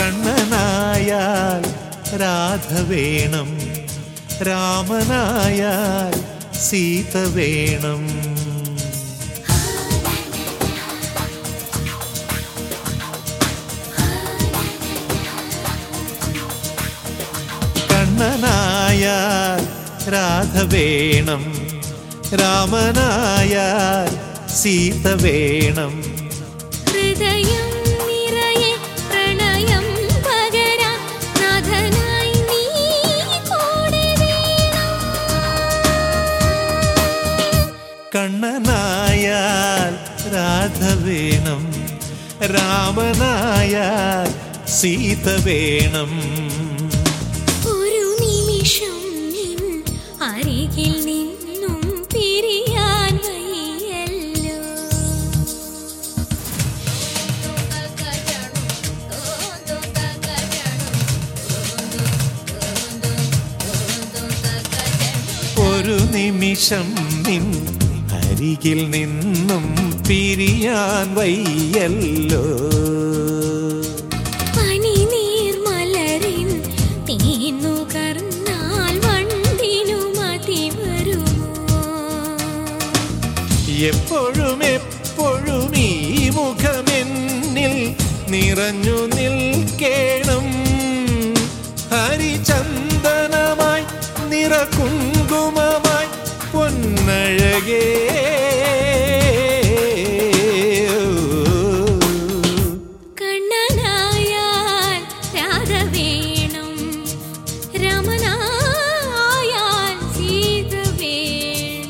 കണ്ണനായാൽ രാധ വേണം രാമനായാൽ സീത വേണം കണ്ണനായാൽ രാധ വേണം രാമനായാൽ സീത വേണം ഹൃദയം നിറയെ പ്രണയം പകരാൻ നാഥനായി നീ കൂടെ വേണം കണ്ണനായാൽ രാധ വേണം രാമനായാൽ സീത വേണം ഒരു നിമിഷം നിൻ അരികിൽ നിന്നും പിരിയാൻ വയ്യല്ലോ ഒരു നിമിഷം നിൻ അരികിൽ നിന്നും പിരിയാൻ വയ്യല്ലോ പനിനീർ മലരിൻ തേന്നുകർന്നാൽ വണ്ടിനു മതി വരുമോ എപ്പോഴും എപ്പോഴും ഈ മുഖമെന്നിൽ നിറഞ്ഞു നിൽക്കേണം ഹരിചന്ദനമായി നിറകുങ്കുമമായി പൊന്നഴകേ കണ്ണനായാൽ രാധ വേണം രമനായാൽ സീത വേണം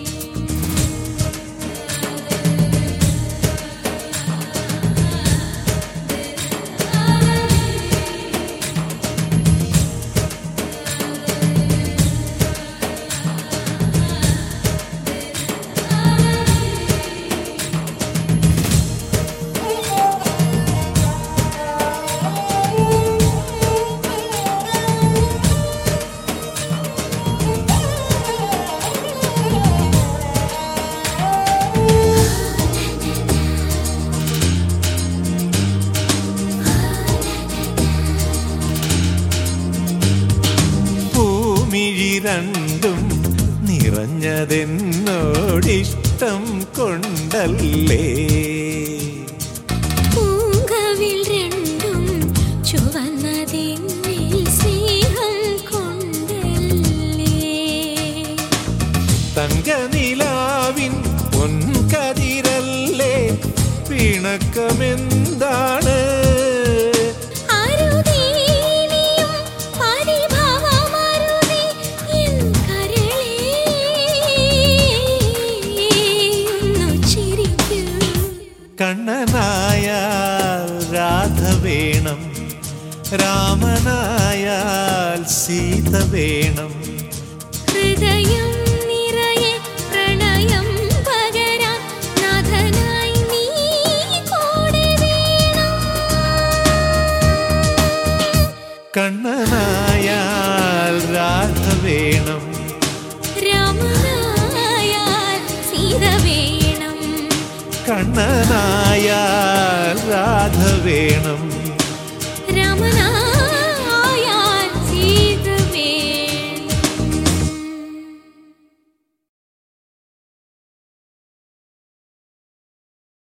പൂമിഴി രണ്ടും നിറഞ്ഞതെന്നോടിഷ്ടം കൊണ്ടല്ലേ പൂങ്കവിൽ രണ്ടും ചുവന്നതെന്നിൽ സ്നേഹം കൊണ്ടല്ലേ തങ്കനിലാവിൻ പൊൻകതിരല്ലേ പിണക്കമെന്താണ് അരുതേനിയും പരിഭവമരുതേ എൻ കരളേ ഒന്നു ചിരിക്കൂ കണ്ണനായാൽ രാധ വേണം രാമനായാൽ സീത വേണം ഹൃദയം നിറയെ പ്രണയം പകരാൻ നാഥനായി നീ കൂടെ വേണം കണ്ണനായാൽ രാധ വേണം രാമനായാൽ സീത വേണം കണ്ണനായാൽ രാധ വേണം